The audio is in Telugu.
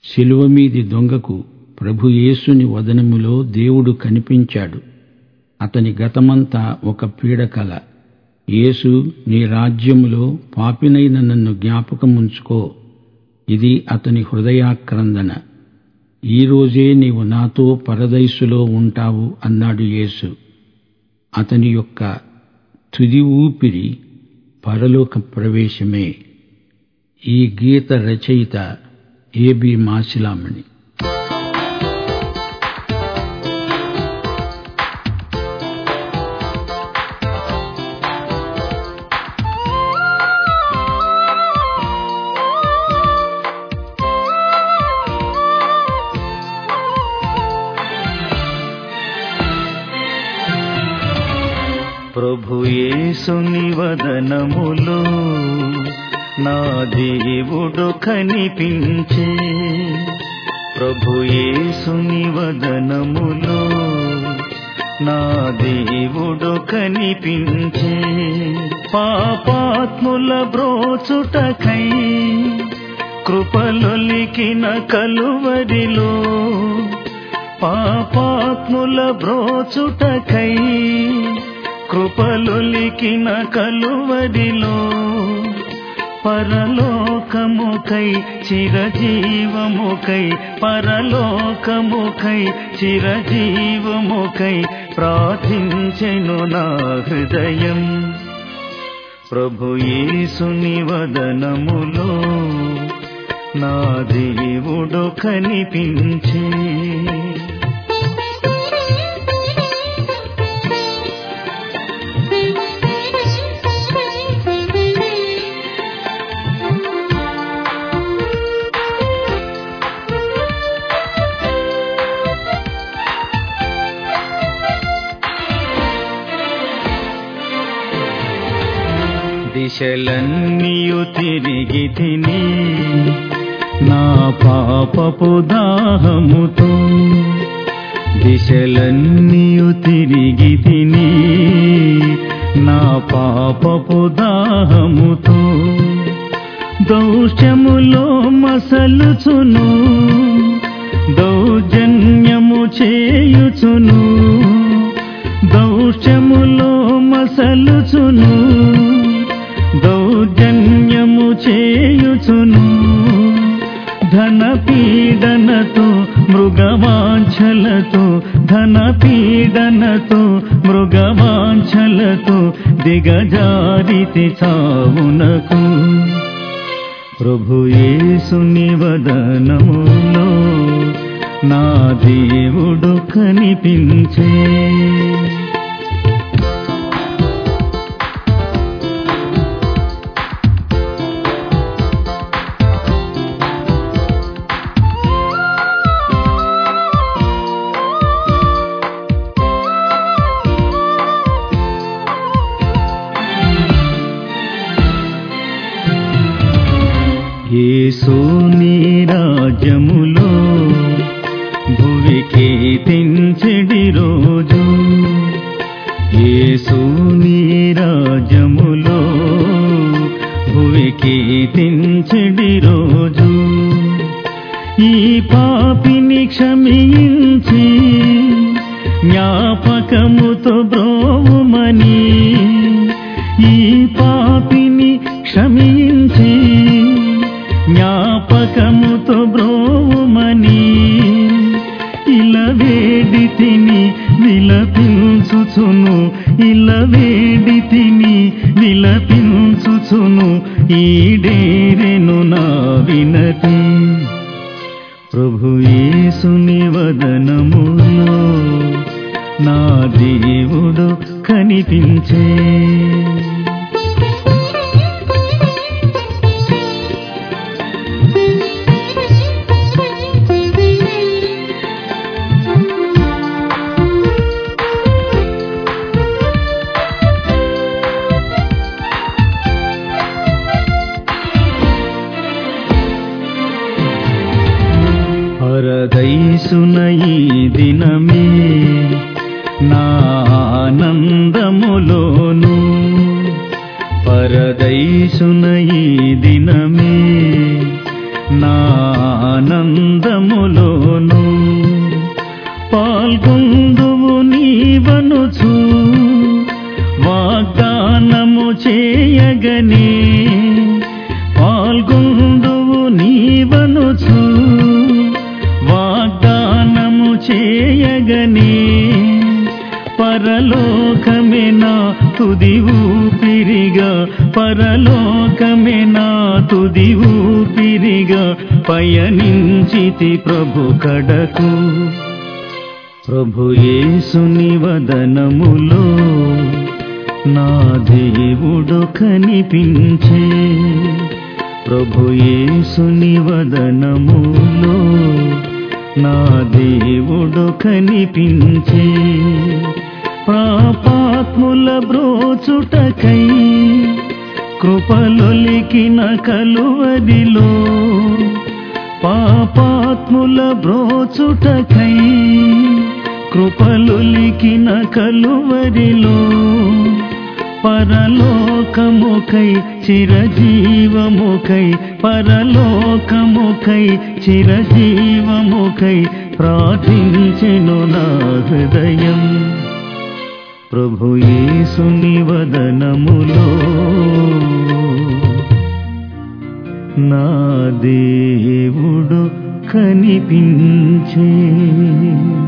శిలువ మీది దొంగకు ప్రభు యేసుని వదనములో దేవుడు కనిపించాడు అతని గతమంతా ఒక పీడకల యేసు నీ రాజ్యములో పాపినైన నన్ను జ్ఞాపకముంచుకో ఇది అతని హృదయాక్రందన ఈ రోజే నీవు నాతో పరదైసులో ఉంటావు అన్నాడు యేసు అతని యొక్క తుది ఊపిరి పరలోక ప్రవేశమే ఈ గీత రచయిత ఏబి మాసిలామణి ప్రభు యేసుని వదనములో నా దేవుడు కనిపించే ప్రభు యేసుని వదనములో నా దేవుడు కనిపించే పాపాత్ముల బ్రోచుటకై కృపలొలికిన కలువరిలో పాపాత్ముల బ్రోచుటకై కృపలొలికిన కలువరిలో పరలోకముకై చిరజీవముకై పరలోకముకై చిరజీవముకై ప్రార్థించెను నా హృదయం ప్రభు యేసుని వదనములో నా దేవుడు కనిపించే దిశలన్నీయు తిరిగి తిని నా పాపపు దాహముతో దిశలన్నీయు తిరిగి తిని నా పాపపు దాహముతో దౌష్యములో మసలుచును దౌర్జన్యము చేయుచును దౌష్యములో మసలుచును దౌర్జన్యము చేయుచును ధన పీడనతో మృగవాంఛలతో ధన పీడనతో మృగవాంఛలతో దిగజారితి చావునకు ప్రభు యేసుని వదనములో నా దేవుడు కనిపించే యేసు నీ రాజ్యములో భువికి తెంచెడి రోజు యేసు నీ రాజ్యములో భువికి తెంచెడి రోజు ఈ పాపిని క్షమించి జ్ఞాపకముతో బ్రోవుమని ఈ పాపిని క్షమించి జ్ఞాపకముతో బ్రోవుమని ఇలా వేడి తిని విలపించుచును ఇలా వేడి తిని విలపించుచును ఈడేరెను నా వినతి ప్రభు యేసుని వదనములో నా దేవుడు కనిపించే పరదైసున ఈ దినమే నా ఆనందములోను పరదైసున ఈ దినమే నా ఆనందములోను పాల్గొందువు నీవనుచు వాగ్దానము చేయగనే పాల్గొందువు నీవనుచు వాగ్దానము చేయగనే పరలోకమే నా తుది ఊపిరిగా పరలోకమే నా తుది ఊపిరిగా పయనించితి ప్రభు కడకు ప్రభు యేసుని వదనములో నా దేవుడు కనిపించే ప్రభు యేసుని వదనములో నా దేవుడు కనిపించే పాపాత్ముల బ్రోచుటకై కృపలొలికిన కలువదిలో పాపాత్ముల బ్రోచుటకై కృపలులికిన కలువరిలో పరలోకముకై చిరజీవముకై పరలోకముకై చిరజీవముకై ప్రార్థించెను నా హృదయం ప్రభు యేసుని వదనములో నా దేవుడు కనిపించే